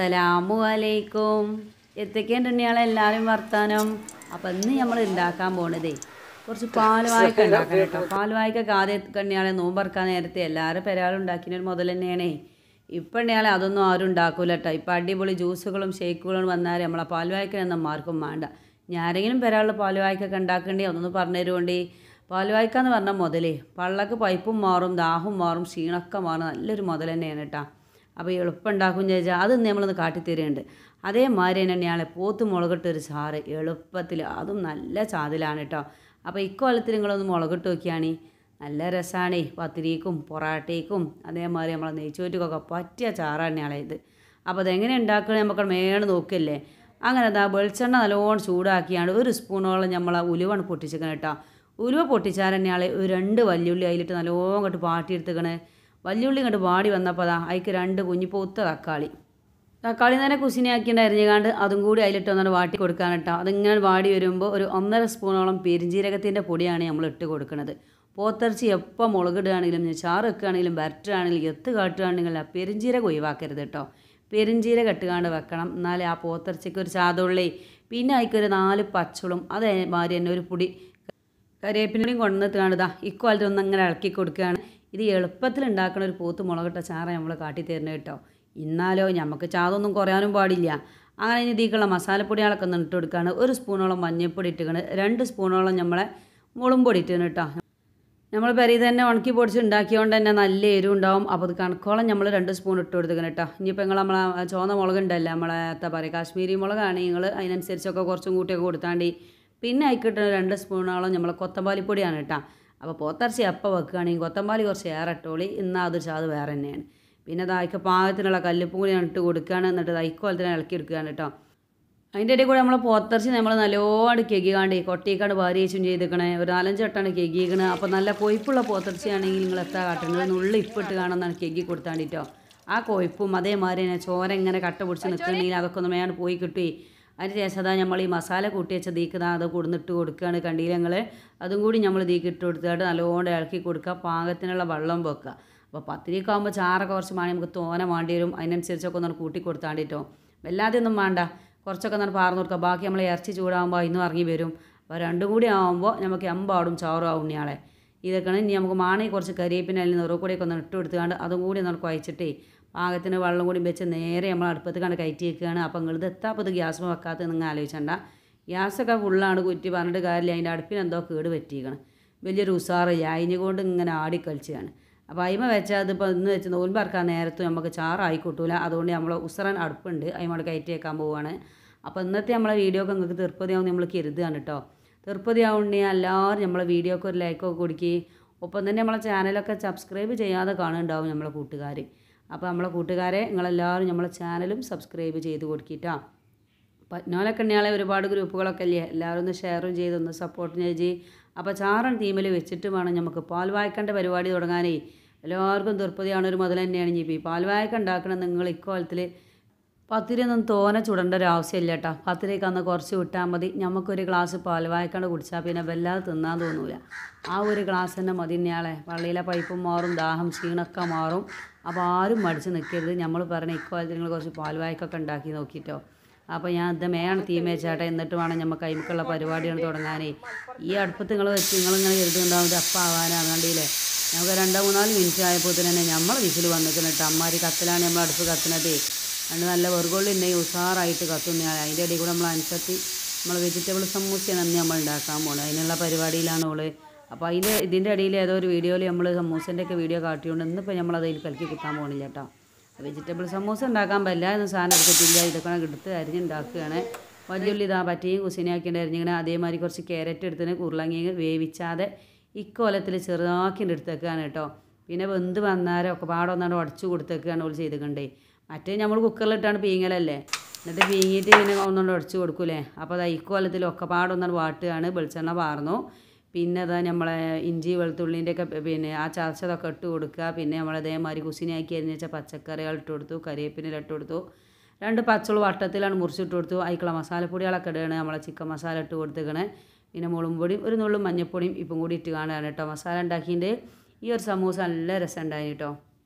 അസ്സലാമു അലൈക്കും എത്തിക്കേണ്ട ഉണ്ണിയാളെ എല്ലാവരും വർത്താനം അപ്പം ഇന്ന് നമ്മൾ ഉണ്ടാക്കാൻ പോണതേ കുറച്ച് പാൽവായ്ക്ക ഉണ്ടാക്കാൻ കേട്ടോ പാൽവായ്ക്കൊക്കെ ആദ്യം കണ്ണിയാളെ നോമ്പറക്കാൻ നേരത്തെ എല്ലാവരും പെരാളും ഉണ്ടാക്കിയ ഒരു മുതൽ തന്നെയാണേ ഇപ്പം ഉണ്ണിയാളെ അതൊന്നും ആരും ഉണ്ടാക്കൂല കേട്ടോ ഇപ്പം അടിപൊളി ജ്യൂസുകളും ഷേക്കുകളും വന്നാൽ നമ്മളെ പാൽവായ്ക്കൊന്നും ആർക്കും വേണ്ട ഞാരെങ്കിലും പെരാളിൽ പാൽവായ്ക്കൊക്കെ ഉണ്ടാക്കണ്ടേ അതൊന്ന് പറഞ്ഞു തരുകൊണ്ടേ പാൽവായ്ക്ക എന്ന് പറഞ്ഞ മുതലേ പള്ളക്ക് പൈപ്പും മാറും ദാഹവും മാറും ക്ഷീണമൊക്കെ മാറും നല്ലൊരു മുതൽ തന്നെയാണ് കേട്ടോ അപ്പോൾ എളുപ്പം ഉണ്ടാക്കും ചോദിച്ചാൽ അത് നമ്മളൊന്ന് കാട്ടിത്തരുന്നുണ്ട് അതേമാതിരി തന്നെ ഞാളെ പോത്ത് മുളകിട്ടൊരു ചാറ് എളുപ്പത്തിൽ അതും നല്ല ചാതിലാണ് കേട്ടോ അപ്പോൾ ഇക്കൊല്ലത്തിൽ നിങ്ങളൊന്ന് മുളകിട്ട് നോക്കിയാണ് നല്ല രസമാണ് പത്തിരിക്കും പൊറാട്ടയ്ക്കും അതേമാതിരി നമ്മളെ നെയ്ച്ചോറ്റുക്കൊക്കെ പറ്റിയ ചാറാണ് ഞാളെ ഇത് അപ്പോൾ അതെങ്ങനെ ഉണ്ടാക്കണേ നമുക്ക് മേണ് നോക്കില്ലേ അങ്ങനെ അതാ വെളിച്ചെണ്ണ നല്ലോണം ചൂടാക്കിയാണ് ഒരു സ്പൂണോളം നമ്മളെ ഉലുവാണ് പൊട്ടിച്ചിരിക്കണം കേട്ടോ ഉലുവ പൊട്ടിച്ചാൽ തന്നെയാൾ ഒരു രണ്ട് വല്യുള്ളി അതിലിട്ട് നല്ലോണം ഇങ്ങോട്ട് പാട്ടിയെടുത്തുക്കണേ വല്യുള്ളി ഇങ്ങോട്ട് വാടി വന്നപ്പോൾ അതാ അതിക്ക് രണ്ട് കുഞ്ഞു പൊത്ത തക്കാളി തക്കാളി തന്നെ കുശിനിയാക്കിയിട്ട് അരിഞ്ഞുകാണ്ട് അതും കൂടി അതിലിട്ട് ഒന്നാണ് വാട്ടി കൊടുക്കാൻ കേട്ടോ അതിങ്ങനെ വാടി വരുമ്പോൾ ഒരു ഒന്നര സ്പൂണോളം പെരിഞ്ജീരകത്തിൻ്റെ പൊടിയാണ് നമ്മൾ ഇട്ട് കൊടുക്കുന്നത് പോത്തിറച്ചി എപ്പോൾ മുളകിടുകയാണെങ്കിലും ചാറ് വെക്കുകയാണെങ്കിലും വരട്ടുകയാണെങ്കിലും എത്ത് കാട്ടുകയാണെങ്കിലും ആ പെരിഞ്ജീരകം ഒഴിവാക്കരുത് കേട്ടോ പെരിഞ്ജീരകം ഇട്ടുകാണ്ട് വെക്കണം എന്നാലേ ആ പോത്തിറച്ചിക്ക് ഒരു ചാതുള്ളി പിന്നെ അതിക്കൊരു നാല് പച്ചളും അതേമാതിരി തന്നെ ഒരു പൊടി കറിവേപ്പിനും കൊണ്ടുവന്നിട്ട് കാണുതാ ഇക്വാലിറ്റി ഒന്ന് അങ്ങനെ ഇളക്കി കൊടുക്കുകയാണ് ഇത് എളുപ്പത്തിൽ ഉണ്ടാക്കുന്ന ഒരു പോത്ത് മുളകിട്ട ചാറ നമ്മൾ കാട്ടിത്തരുന്നത് കേട്ടോ ഇന്നാലോ നമുക്ക് ചാതൊന്നും കുറയാനും പാടില്ല അങ്ങനെ ഇനി ഇതിക്കുള്ള മസാലപ്പൊടികളൊക്കെ ഒന്ന് ഇട്ട് കൊടുക്കുകയാണ് ഒരു സ്പൂണോളം മഞ്ഞൾപ്പൊടി ഇട്ടുകയാണ് രണ്ട് സ്പൂണോളം നമ്മളെ മുളും പൊടി ഇട്ടാണ് കേട്ടോ നമ്മൾ പെരയിൽ തന്നെ ഉണക്കി പൊടിച്ച് ഉണ്ടാക്കിയതുകൊണ്ട് തന്നെ നല്ല എരിവ് ഉണ്ടാവും അപ്പോൾ അത് കണക്കോളം നമ്മൾ രണ്ട് സ്പൂൺ ഇട്ട് കൊടുത്തേക്കണം കേട്ടോ ഇനിയിപ്പോൾ നിങ്ങൾ നമ്മളെ ചുവന്ന മുളകുണ്ടല്ലോ നമ്മളെ എന്താ പറയുക കാശ്മീരി മുളകാണ് നിങ്ങൾ അതിനനുസരിച്ചൊക്കെ കുറച്ചും കൂട്ടിയൊക്കെ കൊടുത്താണ്ടി പിന്നെ ആയിക്കിട്ടുന്ന രണ്ട് സ്പൂണോളം നമ്മൾ കൊത്തമ്പാലിപ്പൊടിയാണ് കേട്ടോ അപ്പോൾ പോത്തിറച്ചി എപ്പോൾ വെക്കുകയാണെങ്കിൽ കൊത്തമ്പാലി കുറച്ച് ഏറെ ഇട്ടോളി എന്നാൽ അത് ചാത് വേറെ തന്നെയാണ് പിന്നെ അത് അയക്ക പാകത്തിനുള്ള കല്ലുപ്പും കൂടി ഇട്ട് കൊടുക്കുകയാണ് എന്നിട്ട് അത് അയക്കോലത്തിന് ഇളക്കി എടുക്കുകയാണ് കേട്ടോ അതിൻ്റെ ഇടയിൽ കൂടെ നമ്മൾ പോത്തിറച്ചി നമ്മൾ നല്ലോണം കെകിക്കാണ്ട് കൊട്ടിക്കാണ്ട് ഭാര്യേച്ചും ചെയ്തിക്കണേ ഒരു നാലഞ്ച് വട്ടമാണ് കെകിക്കണേ അപ്പോൾ നല്ല കൊയ്പ്പുള്ള പോത്തിറച്ചിയാണെങ്കിൽ നിങ്ങൾ എത്താ കാട്ടുന്നത് നുള്ളി ഇപ്പിട്ട് കാണുന്നതാണ് കെകി കൊടുത്താണ്ടിട്ടോ ആ കൊയ്പ്പും അതേമാതിരി തന്നെ ചോര ഇങ്ങനെ കട്ട പിടിച്ച് നിൽക്കണമെങ്കിൽ അതൊക്കെ ഒന്ന് മേയാണ് പോയി കിട്ടി അതിന് ശേഷം അതാ നമ്മൾ ഈ മസാല കൂട്ടി വെച്ച ദീക്കതാ അത് കൊടുന്നിട്ട് കൊടുക്കുകയാണ് കണ്ടീലങ്ങൾ അതും കൂടി നമ്മൾ ദീക്ക് ഇട്ട് കൊടുത്തിട്ട് നല്ലോണം ഇളക്കി കൊടുക്കുക പാകത്തിനുള്ള വെള്ളം വെക്കുക അപ്പോൾ പത്തിരിയൊക്കെ ആകുമ്പോൾ ചാറൊക്കെ കുറച്ച് മാണി നമുക്ക് തോനെ വേണ്ടി വരും അതിനനുസരിച്ചൊക്കെ ഒന്ന് കൂട്ടി കൊടുത്താണ്ടിട്ടോ വല്ലാതെ ഒന്നും വേണ്ട കുറച്ചൊക്കെ ഒന്ന് പാർന്നു കൊടുക്കുക ബാക്കി നമ്മൾ ഇറച്ചി ചൂടാകുമ്പോൾ ഇന്നും ഇറങ്ങി വരും അപ്പോൾ രണ്ടും കൂടി ആകുമ്പോൾ നമുക്ക് എമ്പാടും ചാറും ആവും ഉണ്ണിയാളെ ഇതൊക്കെയാണ് ഇനി നമുക്ക് മാണി കുറച്ച് കരിയേപ്പിൻ്റെ അതിൽ നിറവ് കൂടിയൊക്കെ ഒന്ന് ഇട്ട് കൊടുത്തുകൊണ്ട് അതും കൂടി ഒന്ന് കുഴച്ചിട്ടേ പാകത്തിന് വെള്ളം കൂടി വെച്ച് നേരെ നമ്മൾ അടുപ്പത്ത് കണ്ട് കയറ്റി വെക്കുകയാണ് അപ്പോൾ നിങ്ങൾ ഇത് എത്താപ്പോൾ ഇത് ഗ്യാസ് വെക്കാത്ത നിങ്ങൾ ആലോചിച്ചണ്ട ഗ്യാസൊക്കെ ഫുള്ളാണ് കുറ്റി പറഞ്ഞിട്ട് കാര്യമില്ല അതിൻ്റെ അടുപ്പിന് എന്തോ കേട് പറ്റിയിരിക്കണം വലിയൊരു ഉസാറില്ല അതിനെ ഇങ്ങനെ ആടി കളിച്ചാണ് അപ്പോൾ അയിമ വെച്ചാൽ അതിപ്പോൾ ഇന്ന് വെച്ച് നോൻപറക്കാൻ നേരത്തും നമുക്ക് ചാറായി കിട്ടൂല അതുകൊണ്ട് നമ്മൾ ഉസറൻ അടുപ്പുണ്ട് അതിമോട് കയറ്റി വെക്കാൻ പോവുകയാണ് അപ്പോൾ ഇന്നത്തെ നമ്മളെ വീഡിയോ ഒക്കെ നിങ്ങൾക്ക് തീർപ്പതിയാവും നമ്മൾ കരുതുകയാണ് കേട്ടോ തീർപ്പതിയാവുണ്ടെങ്കിൽ എല്ലാവരും നമ്മളെ വീഡിയോക്ക് ഒരു ലൈക്കൊക്കെ കൊടുക്കുകയും ഒപ്പം തന്നെ നമ്മളെ ചാനലൊക്കെ സബ്സ്ക്രൈബ് ചെയ്യാതെ കാണുന്നുണ്ടാവും നമ്മളെ കൂട്ടുകാർ അപ്പോൾ നമ്മളെ കൂട്ടുകാരെ നിങ്ങളെല്ലാവരും നമ്മളെ ചാനലും സബ്സ്ക്രൈബ് ചെയ്ത് കൊടുക്കിട്ടോ പത്നോലൊക്കെ ഉണ്ടെങ്കിൽ ഒരുപാട് ഗ്രൂപ്പുകളൊക്കെ അല്ലേ എല്ലാവരും ഒന്ന് ഷെയറും ചെയ്ത് ഒന്ന് സപ്പോർട്ട് ചെയ്ത് അപ്പോൾ ചാറൻ തീമിൽ വെച്ചിട്ട് വേണം നമുക്ക് പാൽ വായ്ക്കേണ്ട പരിപാടി തുടങ്ങാനേ എല്ലാവർക്കും ദുർപ്പതിയാണ് ഒരു മുതൽ തന്നെയാണ് ഇനി ഈ പാൽ വായ്ക്ക ഉണ്ടാക്കണം നിങ്ങൾ ഇക്കോലത്തിൽ പത്തിരി ഒന്നും തോനെ ചുടേണ്ട ഒരു ആവശ്യമില്ല കേട്ടോ പത്തിരിക്ക് അന്ന് കുറച്ച് വിട്ടാൽ മതി നമുക്കൊരു ഗ്ലാസ് പാൽ വായ്ക്കണ്ട് കുടിച്ചാൽ പിന്നെ വല്ലാതെ തിന്നാൻ തോന്നൂല ആ ഒരു ഗ്ലാസ് തന്നെ മതി ഇന്നയാളെ പള്ളിയിലെ പൈപ്പും മാറും ദാഹം ക്ഷീണമൊക്കെ മാറും അപ്പോൾ ആരും മടിച്ച് നിൽക്കരുത് നമ്മൾ പറഞ്ഞ ഇക്കോലത്തിൽ നിങ്ങൾ കുറച്ച് പാൽ വായ്ക്കൊക്കെ ഉണ്ടാക്കി നോക്കിയിട്ടോ അപ്പോൾ ഞാൻ ഇത് മേയാണ് തീ മേച്ചാട്ടെ എന്നിട്ട് വേണം നമുക്ക് കൈമക്കുള്ള പരിപാടിയാണ് തുടങ്ങാനേ ഈ അടുപ്പത്ത് നിങ്ങൾ വെച്ച് നിങ്ങളിങ്ങനെ കരുതുന്നുണ്ടാവും ഇത് അപ്പം ആവാനാണ് കണ്ടില്ലേ നമുക്ക് രണ്ടോ മൂന്നാല് മിനിറ്റ് ആയപ്പോൾ തന്നെ നമ്മൾ വിസിൽ വന്നിക്കണം കേട്ടോ അമ്മാരി കത്തിലാണ് നമ്മൾ അടുപ്പ് കത്തുന്നത് അത് നല്ല വെറുകൊള്ളി ഉണ്ടെങ്കിൽ ഉഷാറായിട്ട് കത്തുന്ന അതിൻ്റെ ഇടയിൽ കൂടെ നമ്മൾ അനുസരിച്ച് നമ്മൾ വെജിറ്റബിൾ സമൂസയാണ് അന്ന് നമ്മൾ ഉണ്ടാക്കാൻ പോകുന്നത് അതിനുള്ള പരിപാടിയിലാണ് ഓള് അപ്പോൾ അതിൻ്റെ ഇതിൻ്റെ ഇടയിൽ ഏതോ ഒരു വീഡിയോയിൽ നമ്മൾ സമൂസൻ്റെ ഒക്കെ വീഡിയോ കാട്ടിയോണ്ട് ഇന്നിപ്പോൾ നമ്മൾ അതിൽ കലക്കി കുത്താൻ പോകണില്ല കേട്ടോ വെജിറ്റബിൾ സമൂസ ഉണ്ടാക്കാൻ പറ്റില്ല എന്ന് സാധനം എടുത്തിട്ടില്ല ഇതൊക്കെ എടുത്ത് അരിഞ്ഞുണ്ടാക്കുകയാണ് വലിയുള്ളി ഇതാ പറ്റിയും കുസിനാക്കിയിട്ട് അരിഞ്ഞിങ്ങനെ അതേമാതിരി കുറച്ച് ക്യാരറ്റ് എടുത്തിന് ഉരുളങ്ങി വേവിച്ചാതെ ഇക്കോലത്തിൽ ചെറുതാക്കിയിട്ട് എടുത്തേക്കാണ് കേട്ടോ പിന്നെ വെന്ത് വന്നാലും ഒക്കെ പാടെ ഒന്നാണ്ട് ഉടച്ചു കൊടുത്തേക്കാണ് ഓൾ ചെയ്തിട്ടുണ്ടേ മറ്റേ നമ്മൾ കുക്കറിലിട്ടാണ് പീങ്ങലല്ലേ എന്നിട്ട് പീങ്ങിയിട്ട് പിന്നെ ഒന്നുകൊണ്ട് ഉടച്ചു കൊടുക്കൂലേ അപ്പോൾ അത് ഇക്കോലത്തിൽ ഒക്കെ പാടെ ഒന്നാണ്ട് വാട്ടുകയാണ് വെളിച്ചെണ്ണ പാർന്നു പിന്നെ അതാ നമ്മളെ ഇഞ്ചി വെളുത്തുള്ളിൻ്റെ ഒക്കെ പിന്നെ ആ ചതച്ചതൊക്കെ ഇട്ട് കൊടുക്കുക പിന്നെ നമ്മൾ അതേമാതിരി കുസിനാക്കി അരിഞ്ഞ വെച്ച പച്ചക്കറികൾ ഇട്ട് കൊടുത്തു കരിവേപ്പിനില ഇട്ട് കൊടുത്തു രണ്ട് പച്ചള് വട്ടത്തിലാണ് മുറിച്ചിട്ട് കൊടുത്തു അതിക്കുള്ള മസാലപ്പൊടികളൊക്കെ ഇടുകയാണ് നമ്മളെ ചിക്കൻ മസാല ഇട്ട് കൊടുത്തേക്കണേ പിന്നെ മുളകും പൊടിയും ഒരു നുള്ളും മഞ്ഞപ്പൊടിയും ഇപ്പം കൂടി ഇട്ട് കാണുകയാണ് കേട്ടോ മസാല ഉണ്ടാക്കിയിട്ട് ഈ ഒരു സമൂസ നല്ല രസം ഉണ്ടായി കേട്ടോ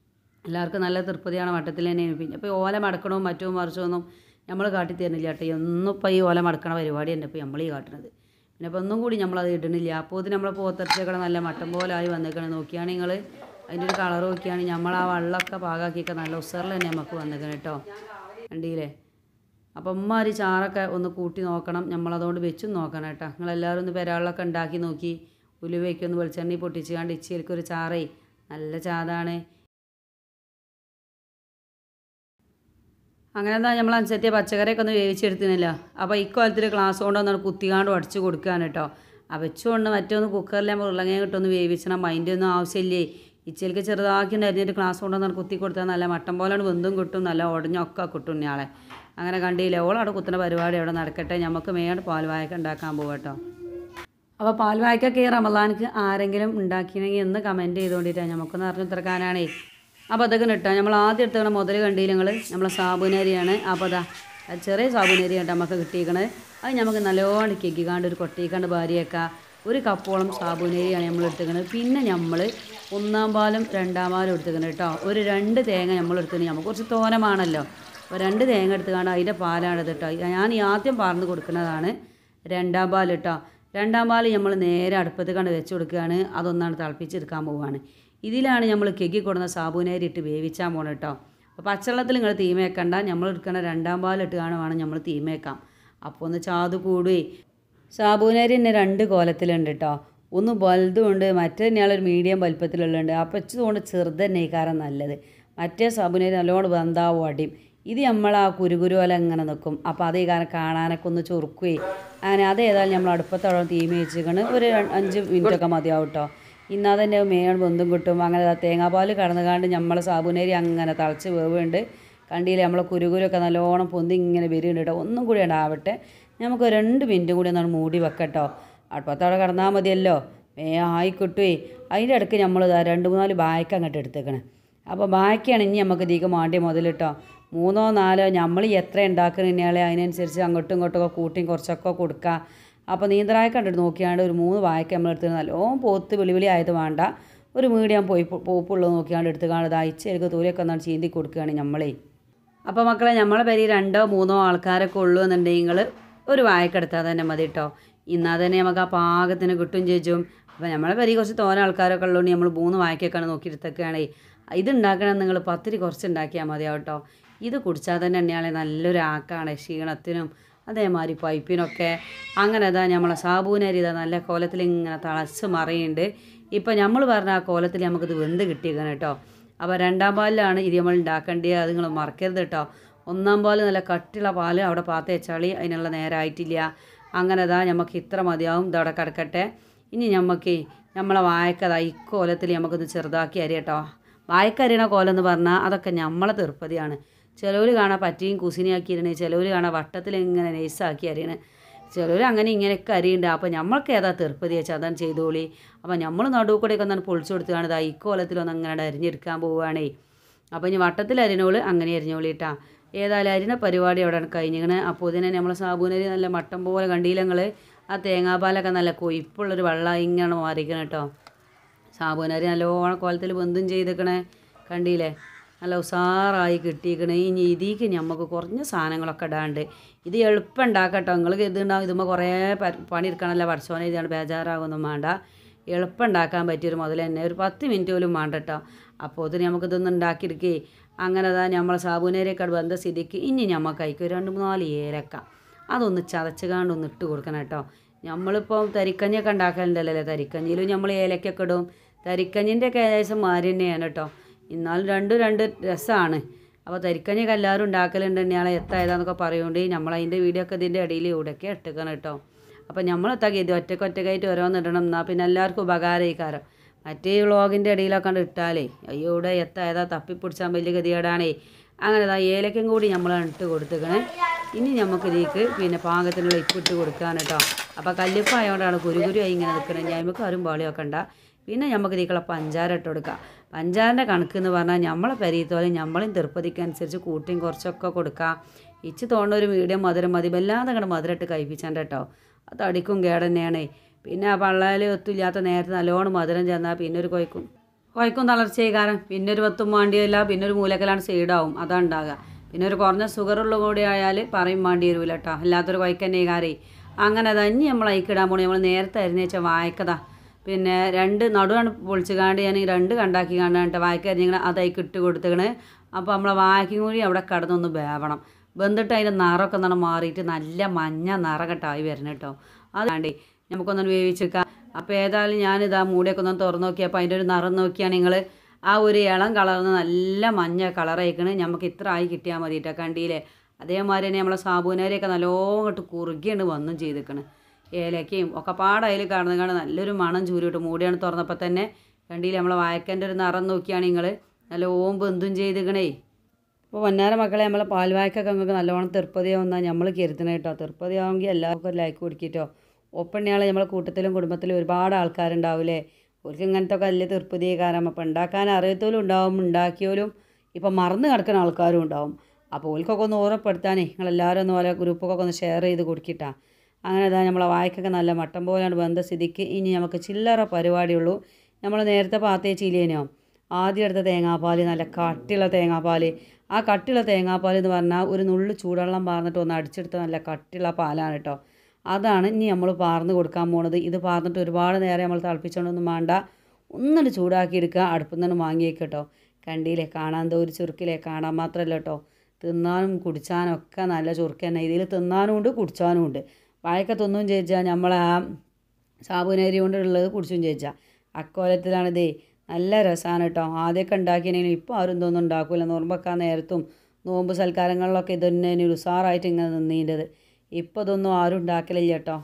എല്ലാവർക്കും നല്ല തൃപ്തിയാണ് വട്ടത്തിൽ തന്നെയാണ് പിന്നെ ഇപ്പോൾ ഓല മടക്കണവും മറ്റും മറിച്ചൊന്നും നമ്മൾ കാട്ടി തരുന്നില്ല കേട്ടോ ഒന്നും ഇപ്പോൾ ഈ ഓല മടക്കണ പരിപാടി തന്നെ ഇപ്പോൾ നമ്മൾ ഈ കാട്ടുന്നത് പിന്നെ ഇപ്പോൾ ഒന്നും കൂടി നമ്മളത് ഇടണില്ല അപ്പോൾ ഇത് നമ്മൾ പോത്തരച്ചൊക്കെ നല്ല മട്ടം പോലെ ആയി വന്നേക്കണം നോക്കിയാണ് നിങ്ങൾ അതിൻ്റെ ഒരു കളർ നോക്കിയാണ് നമ്മൾ ആ വെള്ളമൊക്കെ പാകാക്കിയൊക്കെ നല്ല ഉസറിൽ തന്നെ നമുക്ക് വന്നേക്കണം കേട്ടോ കണ്ടില്ലേ അപ്പം ഉമ്മാരി ചാറൊക്കെ ഒന്ന് കൂട്ടി നോക്കണം നമ്മളതുകൊണ്ട് വെച്ചും നോക്കണം കേട്ടോ നിങ്ങളെല്ലാവരും ഒന്ന് പെരാളിലൊക്കെ ഉണ്ടാക്കി നോക്കി ഉലുവയ്ക്ക് ഒന്ന് വെളിച്ചെണ്ണി പൊട്ടിച്ച് കണ്ട് ഇച്ചിരിക്ക് ഒരു ചാറേ നല്ല ചാതാണ് അങ്ങനെ എന്താ നമ്മൾ അനുസരിച്ച് പച്ചക്കറിയൊക്കെ ഒന്ന് വേവിച്ചെടുത്തിനല്ലോ അപ്പോൾ ഇക്കാലത്തിൽ ഗ്ലാസ് കൊണ്ട് ഒന്നാണ് കുത്തികാണ്ട് അടിച്ച് കൊടുക്കുകയാണ് കേട്ടോ ആ വെച്ചുകൊണ്ട് മറ്റൊന്ന് കുക്കറിൽ നമ്മൾ ഉരുളങ്ങ കിട്ടൊന്ന് വേവിച്ചണം അതിൻ്റെ ഒന്നും ആവശ്യമില്ലേ ഇച്ചിലേക്ക് ചെറുതാക്കി അരിഞ്ഞിട്ട് ഗ്ലാസ് കൊണ്ടൊന്നാണ് കുത്തി കൊടുത്താൽ നല്ല മട്ടൻ പോലെയാണ് വെന്തും കിട്ടും നല്ല ഉടഞ്ഞൊക്കെ കിട്ടും ഇയാളെ അങ്ങനെ കണ്ടില്ലേ ഓളവിടെ കുത്തുന്ന പരിപാടി അവിടെ നടക്കട്ടെ നമുക്ക് മേട് പാൽവായൊക്കെ ഉണ്ടാക്കാൻ പോകട്ടോ അപ്പോൾ പാൽവായ്ക്കൊക്കെ ഈ റമദാനിക്ക് ആരെങ്കിലും ഉണ്ടാക്കിയെങ്കിൽ എന്ന് കമൻറ്റ് ചെയ്തുകൊണ്ടിട്ടാണ് നമുക്കൊന്ന് അറിഞ്ഞു തിറക്കാനാണേ അപ്പോൾ അതൊക്കെ ഇട്ടാൽ നമ്മൾ ആദ്യം എടുത്തണ മുതൽ കണ്ടില്ല നിങ്ങൾ നമ്മളെ സാബുനരിയാണ് അപ്പോൾ അതാ അത് ചെറിയ സാബുനരി കേട്ടോ നമുക്ക് കിട്ടിയിരിക്കണത് അത് നമുക്ക് നല്ലോണം കിക്കിക്കാണ്ട് ഒരു കൊട്ടിക്കാണ്ട് ഭാര്യയൊക്കെ ഒരു കപ്പോളം സാബുനരിയാണ് നമ്മൾ എടുത്തിരിക്കുന്നത് പിന്നെ നമ്മൾ ഒന്നാം പാലും രണ്ടാം പാലും എടുത്തിരിക്കുന്നത് കേട്ടോ ഒരു രണ്ട് തേങ്ങ നമ്മൾ എടുത്തിട്ട് നമുക്ക് കുറച്ച് തോനമാണല്ലോ അപ്പോൾ രണ്ട് തേങ്ങ എടുത്തുകൊണ്ട് അതിൻ്റെ പാലാണ് കേട്ടോ ഞാൻ ഈ ആദ്യം പാർന്ന് കൊടുക്കുന്നതാണ് രണ്ടാം പാൽ കേട്ടോ രണ്ടാം പാൽ നമ്മൾ നേരെ അടുപ്പത്ത് കണ്ട് വെച്ച് കൊടുക്കുകയാണ് അതൊന്നാണ് തിളപ്പിച്ചെടുക്കാൻ പോവുകയാണ് ഇതിലാണ് നമ്മൾ കെക്കി കൊടുന്ന സാബുനേരി ഇട്ട് വേവിച്ചാൽ പോകണം കേട്ടോ അപ്പോൾ പച്ചവെള്ളത്തിൽ നിങ്ങൾ തീമേക്കണ്ട നമ്മൾ എടുക്കുന്ന രണ്ടാം പാൽ ഇട്ട് കാണുവാണ് നമ്മൾ തീമേക്കാം അപ്പോൾ ഒന്ന് ചാതു കൂടുകയും സാബുനരി തന്നെ രണ്ട് കോലത്തിലുണ്ട് കേട്ടോ ഒന്ന് വലുതുമുണ്ട് മറ്റേ തന്നെയാളൊരു മീഡിയം വലിപ്പത്തിലുള്ളുണ്ട് അപ്പോൾ ഇച്ചതുകൊണ്ട് ചെറുത് തന്നെ ഇക്കാരം നല്ലത് മറ്റേ സാബുനരി നല്ലോണം വെന്താവും അടിയും ഇത് നമ്മൾ ആ കുരുകുരു പോലെ ഇങ്ങനെ നിൽക്കും അപ്പോൾ അത് ഈ കാരണം കാണാനൊക്കെ ഒന്ന് ചുറുക്കുകയും അങ്ങനെ അത് ഏതായാലും നമ്മൾ അടുപ്പത്തോളം തീമി വെച്ചിരിക്കണം ഒരു ര- അഞ്ച് മിനിറ്റൊക്കെ മതിയാവും കേട്ടോ ഇന്നാ തന്നെ മേൺ ബന്ധം കിട്ടും അങ്ങനെ ദാ തേങ്ങാപ്പാൽ കടന്നുകാണ്ട് നമ്മൾ സാബുനരി അങ്ങനെ തളച്ച് വേവുണ്ട് കണ്ടില്ലേ നമ്മളെ കുരുകുരൊക്കെ നല്ലോണം പൊന്തി ഇങ്ങനെ വരുന്നുണ്ട് കേട്ടോ ഒന്നും കൂടി ഉണ്ടാവട്ടെ നമുക്ക് ഒരു രണ്ട് മിനിറ്റും കൂടി ഒന്നാണ് മൂടി വെക്കട്ടോ അടുപ്പത്തവിടെ കിടന്നാൽ മതിയല്ലോ മേ ആയിക്കിട്ടുവേ അതിൻ്റെ ഇടയ്ക്ക് നമ്മൾ ഇതാ രണ്ട് മൂന്നാല് ബായ്ക്ക് അങ്ങോട്ട് എടുത്തേക്കണേ അപ്പോൾ ബാക്കിയാണ് ഇനി നമുക്ക് ഇതിക്ക് മാണ്ടിയ മുതലിട്ടോ മൂന്നോ നാലോ നമ്മൾ എത്ര ഉണ്ടാക്കുന്നതിനാളെ അതിനനുസരിച്ച് അങ്ങോട്ടും ഇങ്ങോട്ടും ഒക്കെ കൂട്ടിയും കുറച്ചൊക്കെ കൊടുക്കുക അപ്പോൾ നീന്തലായ കണ്ടിട്ട് നോക്കിയാണ്ട് ഒരു മൂന്ന് വായ്ക്ക നമ്മൾ എടുത്ത് നല്ലോണം പോത്ത് വെളി വെളി ആയത് വേണ്ട ഒരു മീഡിയം പോയി പോപ്പുള്ളത് നോക്കിയാണ്ട് എടുത്ത് കാണുന്നത് അയച്ചെടുക്കുക തൂരൊക്കെ ഒന്നാണ് ചീന്തി കൊടുക്കുകയാണ് നമ്മളേ അപ്പോൾ മക്കളെ നമ്മളെ പേര് രണ്ടോ മൂന്നോ ആൾക്കാരൊക്കെ ഉള്ളൂ എന്നുണ്ടെങ്കിൽ ഒരു വായക്കെടുത്താൽ തന്നെ മതി കേട്ടോ എന്നാൽ തന്നെ നമുക്ക് ആ പാകത്തിന് കിട്ടും ചേച്ചും അപ്പോൾ നമ്മളെ പേര് കുറച്ച് തോന ആൾക്കാരൊക്കെ ഉള്ളതുകൊണ്ട് നമ്മൾ മൂന്ന് വായക്കൊക്കെയാണ് നോക്കിയെടുത്തൊക്കെയാണേ ഇത് ഉണ്ടാക്കണം നിങ്ങൾ പത്തിരി കുറച്ച് ഉണ്ടാക്കിയാൽ മതിയാവും കേട്ടോ ഇത് കുടിച്ചാൽ തന്നെ എന്നെയാളെ നല്ലൊരു ആക്കാണ് ക്ഷീണത്തിനും അതേമാതിരി പൈപ്പിനൊക്കെ അങ്ങനെ ഇതാ നമ്മളെ സാബൂനരി ഇതാ നല്ല കോലത്തിൽ ഇങ്ങനെ തിളച്ച് മറിയുന്നുണ്ട് ഇപ്പം നമ്മൾ പറഞ്ഞ ആ കോലത്തിൽ നമുക്കിത് വെന്ത് കിട്ടിയേക്കണം കേട്ടോ അപ്പോൾ രണ്ടാം പാലിലാണ് ഇത് നമ്മൾ ഉണ്ടാക്കേണ്ടത് അത് നിങ്ങൾ മറക്കരുത് കേട്ടോ ഒന്നാം പാൽ നല്ല കട്ടിയുള്ള പാൽ അവിടെ പാത്ത വെച്ചാളി അതിനുള്ള നേരമായിട്ടില്ല അങ്ങനെ ഇതാ നമുക്ക് ഇത്ര മതിയാവും ഇതവിടെ കിടക്കട്ടെ ഇനി നമുക്ക് നമ്മളെ വായക്കത ഇക്കോലത്തിൽ നമുക്കൊന്ന് ചെറുതാക്കി അരിയട്ടോ വായക്കരിയണ കോലം എന്ന് പറഞ്ഞാൽ അതൊക്കെ നമ്മളെ തീർപ്പതിയാണ് ചിലവർ കാണാൻ പറ്റിയും കുസിനിയാക്കിയിരുന്നേ ചിലവർ കാണാൻ വട്ടത്തിൽ ഇങ്ങനെ നൈസാക്കി അരിയണേ ചിലവർ അങ്ങനെ ഇങ്ങനെയൊക്കെ അരിയുണ്ട് അപ്പോൾ നമ്മൾക്ക് ഏതാ തീർപ്പതി വെച്ചാൽ അതാണ് ചെയ്തോളി അപ്പോൾ നമ്മൾ നടുവ് കൂടെയൊക്കെ ഒന്നാണ് പൊളിച്ചു കൊടുത്തുകൊണ്ട് ഇതാ ഇക്കോലത്തിലൊന്ന് അങ്ങനെ അരിഞ്ഞെടുക്കാൻ പോവുകയാണേ അപ്പോൾ ഇനി വട്ടത്തിൽ അരിഞ്ഞോള് അങ്ങനെ അരിഞ്ഞോളിട്ടാ ഏതായാലും അരിഞ്ഞ പരിപാടി അവിടെ കഴിഞ്ഞിങ്ങനെ അപ്പോൾ ഇതിനെ നമ്മൾ സാബൂനരി നല്ല മട്ടം പോലെ കണ്ടില്ല നിങ്ങൾ ആ തേങ്ങാപ്പാലൊക്കെ നല്ല കൊയ്പ്പുള്ളൊരു വെള്ളം ഇങ്ങനെ മാറിക്കണം കേട്ടോ സാബൂനരി നല്ലോണം കോലത്തിൽ ബന്ധം ചെയ്തേക്കണേ കണ്ടില്ലേ നല്ല ഉസാറായി കിട്ടിയേക്കണേ ഇനി ഇതിക്ക് നമുക്ക് കുറഞ്ഞ സാധനങ്ങളൊക്കെ ഇടാണ്ട് ഇത് എളുപ്പം ഉണ്ടാക്കട്ടോ നിങ്ങൾ ഇതുണ്ടാവും ഇതുമ്പോൾ കുറേ പ- പണിയെടുക്കണമല്ലോ പഠിച്ചോനെ ഇതാണ് ബേജാറാകൊന്നും വേണ്ട എളുപ്പം ഉണ്ടാക്കാൻ പറ്റിയൊരു മുതൽ തന്നെ ഒരു പത്ത് മിനിറ്റ് പോലും വേണ്ട കേട്ടോ അപ്പോൾ ഇതിന് നമുക്കിതൊന്ന് ഉണ്ടാക്കിയെടുക്കേ അങ്ങനെ അതാ നമ്മളെ സാബുനേരയൊക്കെ ബന്ധ സ്ഥിതിക്ക് ഇനി നമുക്ക് അതിക്ക് ഒരു രണ്ട് മൂന്നാല് ഏലക്ക അതൊന്ന് ചതച്ച് കാണ്ട് ഒന്ന് ഇട്ട് കൊടുക്കണം കേട്ടോ നമ്മളിപ്പോൾ തരിക്കഞ്ഞൊക്കെ ഉണ്ടാക്കലുണ്ടല്ലോ തരിക്കഞ്ഞിലും നമ്മൾ ഏലക്കൊക്കെ ഇടും തരിക്കഞ്ഞിൻ്റെ ഒക്കെ ഏകദേശം മാറി തന്നെയാണ് കേട്ടോ എന്നാലും രണ്ടും രണ്ട് രസമാണ് അപ്പോൾ തരിക്കഞ്ഞൊക്കെ എല്ലാവരും ഉണ്ടാക്കലുണ്ട് തന്നെയാണ് എത്ത ഏതാന്നൊക്കെ പറയുകൊണ്ട് നമ്മൾ അതിൻ്റെ വീഡിയോ ഒക്കെ ഇതിൻ്റെ ഇടയിൽ ഇവിടെയൊക്കെ ഇട്ടേക്കണം കേട്ടോ അപ്പോൾ നമ്മളെത്താക്കി ഇത് ഒറ്റയ്ക്ക് ഒറ്റയ്ക്കായിട്ട് ഓരോന്ന് ഇടണം എന്നാൽ പിന്നെ എല്ലാവർക്കും ഉപകാരമായിക്കാരം മറ്റേ വ്ളോഗിൻ്റെ ഇടയിലൊക്കെ കണ്ട് ഇട്ടാലേ അയ്യോ ഇവിടെ എത്ത ഏതാ തപ്പിപ്പിടിച്ചാൽ വലിയ ഗതികേടാണേ അങ്ങനെ ദാ ഏലക്കും കൂടി നമ്മൾ ഇട്ട് കൊടുത്തേക്കണേ ഇനി നമുക്ക് ഇതിലേക്ക് പിന്നെ പാകത്തിനുള്ള ഇപ്പിട്ട് കൊടുക്കാൻ കേട്ടോ അപ്പോൾ കല്ലിപ്പ് ആയതുകൊണ്ടാണ് കുരുകുരു ആയി ഇങ്ങനെ നിൽക്കുന്നത് ഞമ്മക്ക് ആരും പാളി വെക്കണ്ട പിന്നെ നമുക്ക് ഇതിക്കുള്ള പഞ്ചാര ഇട്ട് കൊടുക്കാം പഞ്ചാരൻ്റെ കണക്ക് എന്ന് പറഞ്ഞാൽ നമ്മളെ പെരീത്തോലെ നമ്മളും തിരുപ്പതിക്കനുസരിച്ച് കൂട്ടിയും കുറച്ചൊക്കെ കൊടുക്കാം ഇച്ച് തോന്നുന്ന ഒരു മീഡിയം മധുരം മതി വല്ലാതെ അങ്ങോട്ട് മധുരം ഇട്ട് കഴിപ്പിച്ചാണ്ട് കേട്ടോ അത് അടിക്കും കേട് തന്നെയാണ് പിന്നെ ആ പള്ളയിൽ ഒത്തില്ലാത്ത നേരത്തെ നല്ലോണം മധുരം ചെന്നാൽ പിന്നെ ഒരു കൊയ്ക്കും കുഴക്കും തളർച്ചയായി കാരണം പിന്നെ ഒരു പത്തും വേണ്ടിയില്ല പിന്നെ ഒരു മൂലക്കലാണ് സൈഡാവും അതാണ് ഉണ്ടാകുക പിന്നെ ഒരു കുറഞ്ഞ ഷുഗറുള്ള കൂടി ആയാൽ പറയും വേണ്ടി വരില്ല കേട്ടോ അല്ലാത്തൊരു കുഴക്കന്നെ കാരേ അങ്ങനെ തന്നെ നമ്മൾ അയക്കിടാൻ പോണേ നമ്മൾ നേരത്തെ അരിഞ്ഞേച്ച വായക്കതാ പിന്നെ രണ്ട് നടുവാണ് പൊളിച്ച് കാണ്ട് ഞാൻ ഈ രണ്ട് കണ്ടാക്കി കണ്ടിട്ട് വായക്ക അരിഞ്ഞിങ്ങനെ അതേക്ക് ഇട്ട് കൊടുത്തേക്കണ് അപ്പോൾ നമ്മളെ വായക്കും കൂടി അവിടെ കടന്നൊന്ന് വേവണം വെന്തിട്ട് അതിൻ്റെ നിറമൊക്കെ ഒന്നാണ് മാറിയിട്ട് നല്ല മഞ്ഞ നിറകെട്ടായി വരണം കേട്ടോ അതാണ്ടേ നമുക്കൊന്ന് വേവിച്ചേക്കാം അപ്പോൾ ഏതായാലും ഞാനിതാ മൂടിയൊക്കെ ഒന്ന് തുറന്ന് നോക്കിയപ്പോൾ അതിൻ്റെ ഒരു നിറം നോക്കിയാണ് നിങ്ങൾ ആ ഒരു ഇളം കളർന്ന് നല്ല മഞ്ഞ കളറായിക്കണ് നമുക്ക് ഇത്ര ആയി കിട്ടിയാൽ മതി കേട്ടോ കണ്ടിയില്ലേ അതേമാതിരി തന്നെ നമ്മളെ സാബൂനരിയൊക്കെ നല്ലോണം ഇട്ട് കുറുകിയാണ് വന്നും ചെയ്തിക്കണ് ഏലക്കയും ഒക്കെ പാടയിൽ കാണുന്ന കാണാൻ നല്ലൊരു മണം ചൂരിട്ട് മൂടിയാണ് തുറന്നപ്പോൾ തന്നെ കണ്ടില്ലേ നമ്മളെ വായക്കൻ്റെ ഒരു നിറം നോക്കിയാണ് നിങ്ങൾ നല്ല ഓമ്പ് എന്തും ചെയ്തിക്കണേ അപ്പോൾ വന്നാര മക്കളെ നമ്മളെ പാൽവായ്ക്കൊക്കെ നമുക്ക് നല്ലോണം തെർപ്പതിയാവുന്ന നമ്മൾ കരുതണം കേട്ടോ തെർപ്പതിയാവുമെങ്കിൽ എല്ലാവർക്കും ഒരു ലൈക്ക് കൊടുക്കിട്ടോ ഒപ്പണ്ണയാളെ നമ്മളെ കൂട്ടത്തിലും കുടുംബത്തിലും ഒരുപാട് ആൾക്കാരുണ്ടാവില്ലേ അവർക്ക് ഇങ്ങനത്തെ ഒക്കെ വലിയ തെർപ്പതിയെ കാരണം അപ്പോൾ ഉണ്ടാക്കാൻ അറിയത്തോലും ഉണ്ടാവും ഉണ്ടാക്കിയോലും ഇപ്പം മറന്ന് കിടക്കുന്ന ആൾക്കാരും ഉണ്ടാവും അപ്പോൾ ഓൽക്കൊക്കെ ഒന്ന് ഓർമ്മപ്പെടുത്താനേ നിങ്ങളെല്ലാവരും ഒന്ന് പോലെ ഗ്രൂപ്പൊക്കെ ഒന്ന് ഷെയർ ചെയ്ത് കൊടുക്കിട്ടാ അങ്ങനെ ഇതാ നമ്മളെ വായ്ക്കൊക്കെ നല്ല മട്ടം പോലെയാണ് ബന്ധ സ്ഥിതിക്ക് ഇനി നമുക്ക് ചില്ലറ പരിപാടിയുള്ളൂ നമ്മൾ നേരത്തെ പാത്തേ ചീലേനോ ആദ്യം എടുത്ത തേങ്ങാപ്പാൽ നല്ല കട്ടിയുള്ള തേങ്ങാപ്പാൽ ആ കട്ടിയുള്ള തേങ്ങാപ്പാൽ എന്ന് പറഞ്ഞാൽ ഒരു നുള്ളു ചൂടുവെള്ളം പാർന്നിട്ട് ഒന്ന് അടിച്ചെടുത്ത നല്ല കട്ടിയുള്ള പാലാണ് കേട്ടോ അതാണ് ഇനി നമ്മൾ പാർന്ന് കൊടുക്കാൻ പോണത് ഇത് പാർന്നിട്ട് ഒരുപാട് നേരം നമ്മൾ തിളപ്പിച്ചുകൊണ്ടൊന്നും വേണ്ട ഒന്നിട്ട് ചൂടാക്കി എടുക്കുക അടുപ്പിൽ നിന്ന് വാങ്ങിയേക്ക് കേട്ടോ കണ്ടില്ലേ കാണാൻ എന്തോ ഒരു ചുരുക്കില്ലേ കാണാൻ മാത്രമല്ല കേട്ടോ തിന്നാനും കുടിച്ചാനും ഒക്കെ നല്ല ചുരുക്ക് തന്നെ ഇതിൽ തിന്നാനും ഉണ്ട് കുടിച്ചാനും ഉണ്ട് വാഴക്ക തിന്നും ചോദിച്ചാൽ നമ്മൾ ആ സാബുനരി കൊണ്ടുള്ളത് കുടിച്ചും ചോദിച്ചാൽ അക്കോലത്തിലാണിതേ നല്ല രസമാണ് കേട്ടോ ആദ്യമൊക്കെ ഉണ്ടാക്കിയെങ്കിലും ഇപ്പോൾ ആരും ഇതൊന്നും ഉണ്ടാക്കില്ല നോമ്പൊക്കെ നേരത്തും നോമ്പ് സൽക്കാരങ്ങളിലൊക്കെ ഇത് തന്നെ ഒരു ഉസാറായിട്ട് ഇങ്ങനെ നിന്നീൻ്റെത് ഇപ്പോൾ ഇതൊന്നും ആരും ഉണ്ടാക്കലില്ല കേട്ടോ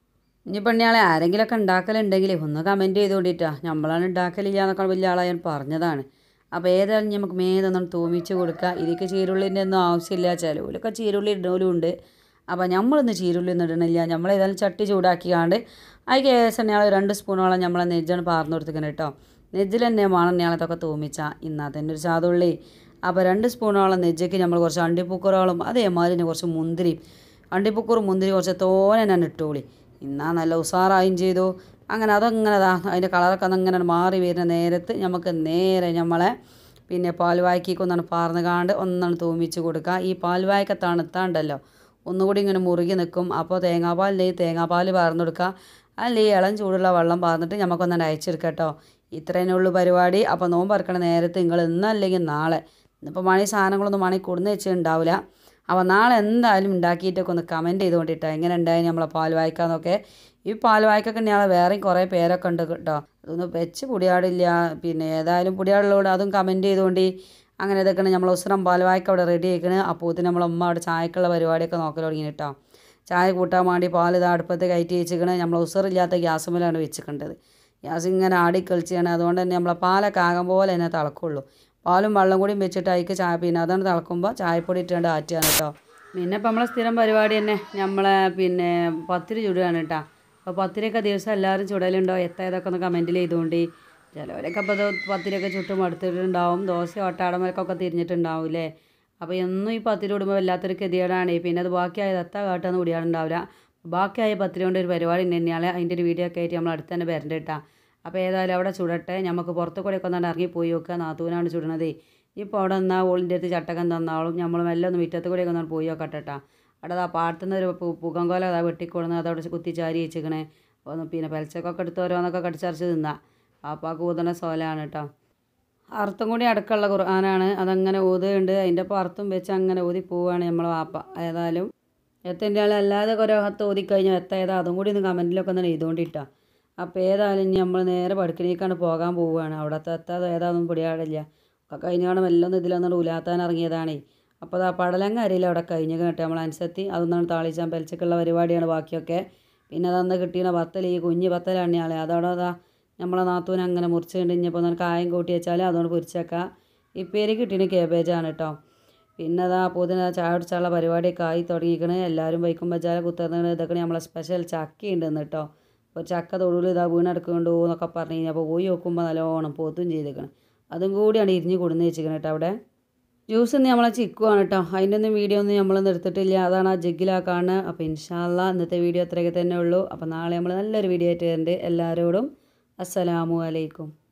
ഇനി പെണ്ണിയാളെ ആരെങ്കിലുമൊക്കെ ഉണ്ടാക്കലുണ്ടെങ്കിൽ ഒന്ന് കമൻറ്റ് ചെയ്തുകൊണ്ടിട്ടാ നമ്മളാണ് ഉണ്ടാക്കലില്ല എന്നൊക്കെ വലിയ ആളായ പറഞ്ഞതാണ് അപ്പോൾ ഏതായാലും നമുക്ക് മേതൊന്നും തൂമിച്ച് കൊടുക്കുക ഇതിക്ക് ചീരുള്ളിൻ്റെ ഒന്നും ആവശ്യമില്ല ചിലവിലൊക്കെ ചീരുള്ളി ഇടലും ഉണ്ട് അപ്പോൾ നമ്മളൊന്ന് ചീരുള്ളി ഒന്നും ഇടണില്ല നമ്മൾ ഏതായാലും ചട്ടി ചൂടാക്കിയാണ്ട് അതിക്ക് ഏകദേശം ഞങ്ങൾ രണ്ട് സ്പൂണോളം നമ്മളെ നെജ്ജാണ് പാർന്ന് കൊടുത്തിരിക്കുന്നത് കേട്ടോ നെജ്ജിൽ തന്നെ വേണം ഞാളത്തൊക്കെ തൂമിച്ച ഇന്നാ തന്നെ ഒരു ചാതുള്ളി അപ്പോൾ രണ്ട് സ്പൂണോളം നെജ്ജയ്ക്ക് നമ്മൾ കുറച്ച് അണ്ടിപ്പൂക്കറോളം അതേമാതിരി തന്നെ കുറച്ച് മുന്തിരി അണ്ടിപ്പൂക്കുറും മുന്തിരി കുറച്ച് തോനെ ഞാൻ ഇട്ടോളി ഇന്നാ നല്ല ഉഷാറായും ചെയ്തു അങ്ങനെ അതങ്ങനെ അതാ അതിൻ്റെ കളറൊക്കെ അങ്ങനെ മാറി വരുന്ന നേരത്ത് നമുക്ക് നേരെ നമ്മളെ പിന്നെ പാൽവായ്ക്കൊക്കെ ഒന്നാണ് പാർന്ന് കാണ്ട് ഒന്നാണ് തൂമിച്ച് കൊടുക്കുക ഈ പാൽവായ്ക്ക തണുത്താണ്ടല്ലോ ഒന്നുകൂടി ഇങ്ങനെ മുറുകി നിൽക്കും അപ്പോൾ തേങ്ങാപ്പാലിലേക്ക് തേങ്ങാപ്പാൽ പാർന്ന് കൊടുക്കുക അല്ലെങ്കിൽ ഇളം ചൂടുള്ള വെള്ളം പാർന്നിട്ട് നമുക്കൊന്നാണ് അയച്ചെടുക്കാം കേട്ടോ ഇത്രയേ ഉള്ളൂ പരിപാടി അപ്പോൾ നോമ്പ് ഇറക്കണ നേരത്ത് നിങ്ങൾ ഇന്നല്ലെങ്കിൽ നാളെ ഇന്നിപ്പോൾ മണി സാധനങ്ങളൊന്നും മണി കൊടുന്ന് വെച്ചിട്ടുണ്ടാവില്ല അപ്പോൾ നാളെ എന്തായാലും ഉണ്ടാക്കിയിട്ടൊക്കെ ഒന്ന് കമൻറ്റ് ചെയ്തുകൊണ്ടിട്ടാ എങ്ങനെ ഉണ്ടായി നമ്മളെ പാൽ വായിക്കാന്നൊക്കെ ഈ പാൽ വായിക്കൊക്കെ ഞങ്ങളെ വേറെയും കുറേ പേരൊക്കെ ഉണ്ട് കേട്ടോ അതൊന്നും വെച്ച് പുടിയാടില്ല പിന്നെ ഏതായാലും പുടിയാടുള്ളൂടെ അതും കമൻറ്റ് ചെയ്തുകൊണ്ട് അങ്ങനെ ഇതൊക്കെയാണ് നമ്മൾ ഉസ്രം പാൽ വായിക്ക അവിടെ റെഡി ആയിക്കണ് അപ്പോൾ ഇതിന് നമ്മളെ ഉമ്മ അവിടെ ചായക്കുള്ള പരിപാടിയൊക്കെ നോക്കൽ തുടങ്ങി കേട്ടോ ചായ കൂട്ടാൻ വേണ്ടി പാൽ ഇത് അടുപ്പത്ത് കയറ്റി വെച്ചിക്കണ് നമ്മൾ ഉസറില്ലാത്ത ഗ്യാസ് മേലാണ് വെച്ചിക്കേണ്ടത് ഗ്യാസ് ഇങ്ങനെ ആടി കളിച്ചാണ് അതുകൊണ്ട് തന്നെ നമ്മളെ പാലൊക്കെ ആകും പോലെ തന്നെ തിളക്കുള്ളൂ പാലും വെള്ളം കൂടിയും വെച്ചിട്ട് അതിക്ക് ചായ പിന്നെ അതാണ് തിളക്കുമ്പോൾ ചായപ്പൊടി ഇട്ടുകൊണ്ട് ആറ്റുകയാണ് കേട്ടോ പിന്നെ ഇപ്പം നമ്മളെ സ്ഥിരം പരിപാടി തന്നെ നമ്മളെ പിന്നെ പത്തിരി ചുടുകയാണ് കേട്ടോ അപ്പോൾ പത്തിരിയൊക്കെ ദിവസം എല്ലാവരും ചുടലുണ്ടോ എത്ര ഇതൊക്കെ ഒന്ന് കമൻറ്റിൽ ചെയ്തുകൊണ്ട് ചിലവരൊക്കെ അപ്പോൾ ഇത് പത്തിരിയൊക്കെ ചുട്ടും അടുത്തിട്ടുണ്ടാവും ദോശ ഒട്ടാടമൊക്കെ തിരിഞ്ഞിട്ടുണ്ടാവില്ലേ അപ്പോൾ എന്നും ഈ പത്തിരി ഇടുമ്പോൾ വല്ലാത്തൊരു ഗതികേടാണ് പിന്നെ അത് ബാക്കിയായത് എത്ര കാട്ടാന്ന് കുടിയാടുണ്ടാവില്ല ബാക്കിയായ പത്തിരി കൊണ്ട് ഒരു പരിപാടി ഉണ്ട് തന്നെയാണ് അതിൻ്റെ ഒരു വീഡിയോ ഒക്കെ ആയിട്ട് നമ്മൾ അടുത്ത് തന്നെ വരണ്ട കേട്ടോ അപ്പോൾ ഏതായാലും അവിടെ ചുടട്ടെ നമുക്ക് പുറത്ത് കൂടെ ഒക്കെ ഒന്നാണ്ട് ഇറങ്ങി പോയി നോക്കുക നാത്തൂനാണ് ചുടണതേ ഇപ്പോൾ അവിടെ നിന്നാൽ ഓളിൻ്റെ അടുത്ത് ചട്ടക്കം തന്നാളും നമ്മൾ മെല്ലെ ഒന്ന് മുറ്റത്ത് കൂടെയൊക്കെ ഒന്നാണ് പോയി നോക്കട്ടെ ട്ടാ. അവിടെ ആ പാടത്തുനിന്ന് ഒരു പു- പുകങ്കോല അതാ വെട്ടിക്കൊടുന്ന് അതവിടെ കുത്തി ചാരി വെച്ചിക്കണേ ഒന്ന് പിന്നെ പെലച്ചക്കൊക്കെ എടുത്ത് ഓരോന്നൊക്കെ കടിച്ചരച്ച് തിന്നാ പാപ്പാക്ക് ഊതണ സോലാണ് കേട്ടോ അർത്ഥം കൂടി അടക്കമുള്ള ഖുർആനാണ് അതങ്ങനെ ഊതുകയുണ്ട് അതിൻ്റെ ഒപ്പം അർത്ഥം വെച്ച് അങ്ങനെ ഊതി പോവുകയാണ് നമ്മളെ വാപ്പ ഏതായാലും എത്തിൻ്റെ ആൾ അല്ലാതെ കുറേ ഹത്ത് ഊതിക്കഴിഞ്ഞാൽ എത്ത ഏതാ അതും കൂടി ഒന്ന് കമൻറ്റിലൊക്കെ ഒന്ന് എഴുതുകൊണ്ടിട്ടാ അപ്പോൾ ഏതായാലും ഇനി നമ്മൾ നേരെ പടുക്കിനേക്കാണ് പോകാൻ പോവുകയാണ് അവിടുത്തെ എത്താതെ ഏതാതൊന്നും പിടിയാടില്ല ഒക്കെ കഴിഞ്ഞാണ് മെല്ലൊന്ന് ഇതിലൊന്നും ഉലാത്താൻ ഇറങ്ങിയതാണേ അപ്പോൾ ആ പടലങ്ങ അരിയിൽ അവിടെ കഴിഞ്ഞ് കേട്ടോ നമ്മൾ അനുസരിച്ച് അതൊന്നാണ് താളിച്ചാൻ പെലച്ചക്കുള്ള പരിപാടിയാണ് ബാക്കിയൊക്കെ പിന്നെ അതന്ന് കിട്ടിയ ബത്തൽ ഈ കുഞ്ഞ് ബത്തലാണ് ആളെ അതവിടെ അതാ നമ്മളെ നാത്തൂന് അങ്ങനെ മുറിച്ച് കഴിഞ്ഞപ്പോൾ ഒന്ന് കായം കൂട്ടി വെച്ചാൽ അതുകൊണ്ട് പൊരിച്ചേക്കാം ഈ പേര് കിട്ടിയ കേബേജാണ് കേട്ടോ പിന്നെ അതാ പുതിന ചായ കുടിച്ചുള്ള പരിപാടിയൊക്കെ ആയി തുടങ്ങിക്കണ് എല്ലാവരും വൈക്കും ബജാര കുത്തുന്നത് ഇതൊക്കെ നമ്മളെ സ്പെഷ്യൽ ചക്ക ഉണ്ടെന്ന് കേട്ടോ അപ്പോൾ ചക്ക തൊടുവിൽ ഇതാ വീണെടുക്കുന്നുണ്ടോ എന്നൊക്കെ പറഞ്ഞു കഴിഞ്ഞാൽ അപ്പോൾ പോയി നോക്കുമ്പോൾ നല്ലോണം പോത്തും ചെയ്തേക്കണം അതും കൂടിയാണ് ഇരിഞ്ഞ് കൊടുന്ന് വെച്ചിരിക്കണം കേട്ടോ അവിടെ ജ്യൂസ് ഇന്ന് നമ്മളെ ചിക്കുവാണ് കേട്ടോ അതിൻ്റെ ഒന്നും വീഡിയോ ഒന്നും നമ്മളൊന്നും എടുത്തിട്ടില്ല അതാണ് ആ ജഗ്ഗിലാ കാണുന്നത് അപ്പോൾ ഇൻഷാല്ല ഇന്നത്തെ വീഡിയോ അത്രയൊക്കെ തന്നെ ഉള്ളൂ അപ്പോൾ നാളെ നമ്മൾ നല്ലൊരു വീഡിയോ ആയിട്ട് വരുന്നുണ്ട് എല്ലാവരോടും അസ്സലാമു അലൈക്കും